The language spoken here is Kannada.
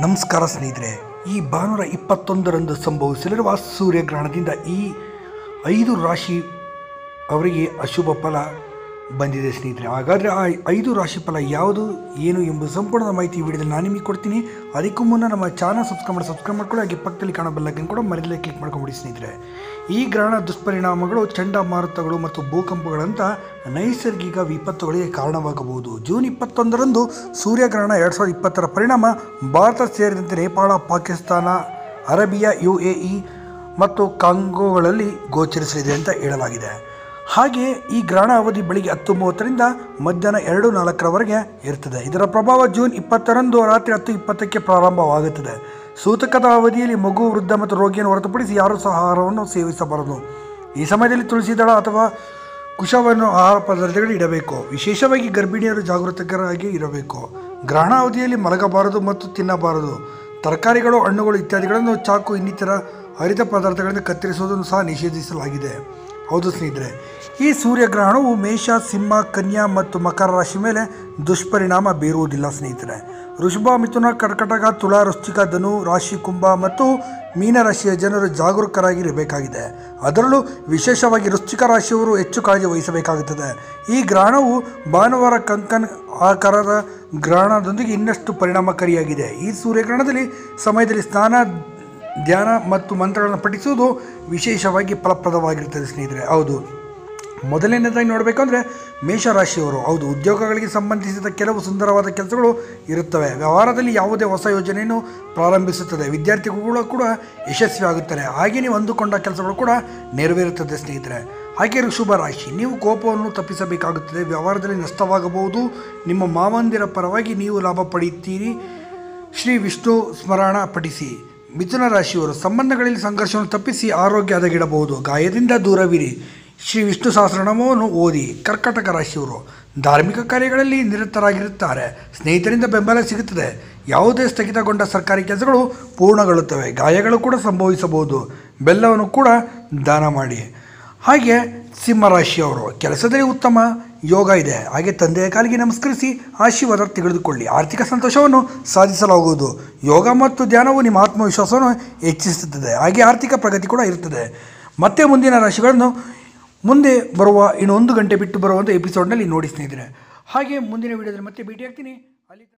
ನಮಸ್ಕಾರ ಸ್ನೇಹಿತರೆ ಈ ಭಾನುವಾರ ಇಪ್ಪತ್ತೊಂದರಂದು ಸಂಭವಿಸಲಿರುವ ಸೂರ್ಯಗ್ರಹಣದಿಂದ ಈ ಐದು ರಾಶಿ ಅವರಿಗೆ ಅಶುಭ ಫಲ ಬಂದಿದೆ ಸ್ನೇಹಿತರೆ ಹಾಗಾದರೆ ಆ ಐದು ರಾಶಿ ಫಲ ಯಾವುದು ಏನು ಎಂಬ ಸಂಪೂರ್ಣ ಮಾಹಿತಿ ಈ ವಿಡಿಯೋದಲ್ಲಿ ನಾನು ನಿಮಗೆ ಕೊಡ್ತೀನಿ ಅದಕ್ಕೂ ಮುನ್ನ ನಮ್ಮ ಚಾನಲ್ ಸಬ್ಸ್ಕ್ರೈಬ್ ಮಾಡಿ ಸಬ್ಸ್ಕ್ರೈಬ್ ಮಾಡ್ಕೊಳ್ಳಿ ಹಾಗೆ ಪಕ್ಕದಲ್ಲಿ ಕಾಣೋ ಬೆಲ್ಲಕ್ಕನ್ನು ಕೂಡ ಮರಿಲೇ ಕ್ಲಿಕ್ ಮಾಡ್ಕೊಂಬಿಡಿ ಸ್ನೇಹಿತರೆ ಈ ಗ್ರಹಣ ದುಷ್ಪರಿಣಾಮಗಳು ಚಂಡಮಾರುತಗಳು ಮತ್ತು ಭೂಕಂಪಗಳಂಥ ನೈಸರ್ಗಿಕ ವಿಪತ್ತುಗಳಿಗೆ ಕಾರಣವಾಗಬಹುದು ಜೂನ್ ಇಪ್ಪತ್ತೊಂದರಂದು ಸೂರ್ಯಗ್ರಹಣ ಎರಡು ಸಾವಿರದ ಇಪ್ಪತ್ತರ ಪರಿಣಾಮ ಭಾರತ ಸೇರಿದಂತೆ Nepal Pakistan Arabia U A E ಮತ್ತು ಕಾಂಗೋಗಳಲ್ಲಿ ಗೋಚರಿಸಲಿದೆ ಅಂತ ಹೇಳಲಾಗಿದೆ ಹಾಗೆ ಈ ಗ್ರಹಣ ಅವಧಿ ಬೆಳಿಗ್ಗೆ ಹತ್ತು ಮೂವತ್ತರಿಂದ ಮಧ್ಯಾಹ್ನ ಎರಡು ನಾಲ್ಕರವರೆಗೆ ಇರ್ತದೆ ಇದರ ಪ್ರಭಾವ ಜೂನ್ ಇಪ್ಪತ್ತರಂದು ರಾತ್ರಿ ಹತ್ತು ಇಪ್ಪತ್ತಕ್ಕೆ ಪ್ರಾರಂಭವಾಗುತ್ತದೆ ಸೂತಕದ ಅವಧಿಯಲ್ಲಿ ಮಗು ವೃದ್ಧ ಮತ್ತು ರೋಗಿಯನ್ನು ಹೊರತುಪಡಿಸಿ ಯಾರೂ ಸಹ ಆಹಾರವನ್ನು ಸೇವಿಸಬಾರದು ಈ ಸಮಯದಲ್ಲಿ ತುಳಸಿ ದಳ ಅಥವಾ ಕುಶವನ್ನು ಆಹಾರ ಪದಾರ್ಥಗಳು ಇಡಬೇಕು ವಿಶೇಷವಾಗಿ ಗರ್ಭಿಣಿಯರು ಜಾಗೃತಕರಾಗಿ ಇರಬೇಕು ಗ್ರಹಣ ಅವಧಿಯಲ್ಲಿ ಮಲಗಬಾರದು ಮತ್ತು ತಿನ್ನಬಾರದು ತರಕಾರಿಗಳು ಹಣ್ಣುಗಳು ಇತ್ಯಾದಿಗಳನ್ನು ಚಾಕು ಇನ್ನಿತರ ಹರಿತ ಪದಾರ್ಥಗಳಿಂದ ಕತ್ತರಿಸುವುದನ್ನು ಸಹ ನಿಷೇಧಿಸಲಾಗಿದೆ ಹೌದು ಸ್ನೇಹಿತರೆ ಈ ಸೂರ್ಯಗ್ರಹಣವು ಮೇಷ ಸಿಂಹ ಕನ್ಯಾ ಮತ್ತು ಮಕರ ರಾಶಿ ಮೇಲೆ ದುಷ್ಪರಿಣಾಮ ಬೀರುವುದಿಲ್ಲ ಸ್ನೇಹಿತರೆ ಋಷಭ ಮಿಥುನ ಕರ್ಕಟಕ ತುಲಾ ವೃಶ್ಚಿಕ ಧನು ರಾಶಿ ಕುಂಭ ಮತ್ತು ಮೀನರಾಶಿಯ ಜನರು ಜಾಗರೂಕರಾಗಿರಬೇಕಾಗಿದೆ ಅದರಲ್ಲೂ ವಿಶೇಷವಾಗಿ ವೃಶ್ಚಿಕ ರಾಶಿಯವರು ಹೆಚ್ಚು ಕಾಳಜಿ ವಹಿಸಬೇಕಾಗುತ್ತದೆ ಈ ಗ್ರಹಣವು ಭಾನುವಾರ ಕಂಕನ್ ಆಕಾರದ ಗ್ರಹಣದೊಂದಿಗೆ ಇನ್ನಷ್ಟು ಪರಿಣಾಮಕಾರಿಯಾಗಿದೆ ಈ ಸೂರ್ಯಗ್ರಹಣದಲ್ಲಿ ಸಮಯದಲ್ಲಿ ಸ್ನಾನ ಧ್ಯಾನ ಮತ್ತು ಮಂತ್ರಗಳನ್ನು ಪಠಿಸುವುದು ವಿಶೇಷವಾಗಿ ಫಲಪ್ರದವಾಗಿರುತ್ತದೆ ಸ್ನೇಹಿತರೆ ಹೌದು ಮೊದಲನೇದಾಗಿ ನೋಡಬೇಕಂದ್ರೆ ಮೇಷರಾಶಿಯವರು ಹೌದು ಉದ್ಯೋಗಗಳಿಗೆ ಸಂಬಂಧಿಸಿದ ಕೆಲವು ಸುಂದರವಾದ ಕೆಲಸಗಳು ಇರುತ್ತವೆ ವ್ಯವಹಾರದಲ್ಲಿ ಯಾವುದೇ ಹೊಸ ಯೋಜನೆಯನ್ನು ಪ್ರಾರಂಭಿಸುತ್ತದೆ ವಿದ್ಯಾರ್ಥಿಗಳು ಕೂಡ ಯಶಸ್ವಿ ಆಗುತ್ತಾರೆ ಹಾಗೆ ನೀವು ಅಂದುಕೊಂಡ ಕೆಲಸಗಳು ಕೂಡ ನೆರವೇರುತ್ತದೆ ಸ್ನೇಹಿತರೆ ಹಾಗೆ ಋಷಭ ರಾಶಿ ನೀವು ಕೋಪವನ್ನು ತಪ್ಪಿಸಬೇಕಾಗುತ್ತದೆ ವ್ಯವಹಾರದಲ್ಲಿ ನಷ್ಟವಾಗಬಹುದು ನಿಮ್ಮ ಮಾವಂದಿರ ಪರವಾಗಿ ನೀವು ಲಾಭ ಪಡೆಯುತ್ತೀರಿ ಶ್ರೀ ವಿಷ್ಣು ಸ್ಮರಣ ಪಠಿಸಿ ಮಿಥುನ ರಾಶಿಯವರು ಸಂಬಂಧಗಳಲ್ಲಿ ಸಂಘರ್ಷವನ್ನು ತಪ್ಪಿಸಿ ಆರೋಗ್ಯ ಹದಗೆಡಬಹುದು ಗಾಯದಿಂದ ದೂರವಿರಿ ಶ್ರೀ ವಿಷ್ಣು ಸಹಸ್ರನಾಮವನ್ನು ಓದಿ ಕರ್ಕಟಕ ರಾಶಿಯವರು ಧಾರ್ಮಿಕ ಕಾರ್ಯಗಳಲ್ಲಿ ನಿರತರಾಗಿರುತ್ತಾರೆ ಸ್ನೇಹಿತರಿಂದ ಬೆಂಬಲ ಸಿಗುತ್ತದೆ ಯಾವುದೇ ಸ್ಥಗಿತಗೊಂಡ ಸರ್ಕಾರಿ ಕೆಲಸಗಳು ಪೂರ್ಣಗೊಳ್ಳುತ್ತವೆ ಗಾಯಗಳು ಕೂಡ ಸಂಭವಿಸಬಹುದು ಬೆಲ್ಲವನ್ನು ಕೂಡ ದಾನ ಮಾಡಿ ಹಾಗೆ ಸಿಂಹರಾಶಿಯವರು ಕೆಲಸದಲ್ಲಿ ಉತ್ತಮ ಯೋಗ ಇದೆ ಹಾಗೆ ತಂದೆಯ ಕಾಲಿಗೆ ನಮಸ್ಕರಿಸಿ ಆಶೀರ್ವಾದ ತೆಗೆದುಕೊಳ್ಳಿ ಆರ್ಥಿಕ ಸಂತೋಷವನ್ನು ಸಾಧಿಸಲಾಗುವುದು ಯೋಗ ಮತ್ತು ಧ್ಯಾನವು ನಿಮ್ಮ ಆತ್ಮವಿಶ್ವಾಸವನ್ನು ಹೆಚ್ಚಿಸುತ್ತದೆ ಹಾಗೆ ಆರ್ಥಿಕ ಪ್ರಗತಿ ಕೂಡ ಇರುತ್ತದೆ ಮತ್ತೆ ಮುಂದಿನ ರಾಶಿಗಳನ್ನು ಮುಂದೆ ಬರುವ ಇನ್ನು ಒಂದು ಗಂಟೆ ಬಿಟ್ಟು ಬರುವಂಥ ಎಪಿಸೋಡ್ನಲ್ಲಿ ನೋಡಿ ಸ್ನೇಹಿತರೆ ಹಾಗೆ ಮುಂದಿನ ವಿಡಿಯೋದಲ್ಲಿ ಮತ್ತೆ ಭೇಟಿ ಆಗ್ತೀನಿ ಅಲ್ಲಿ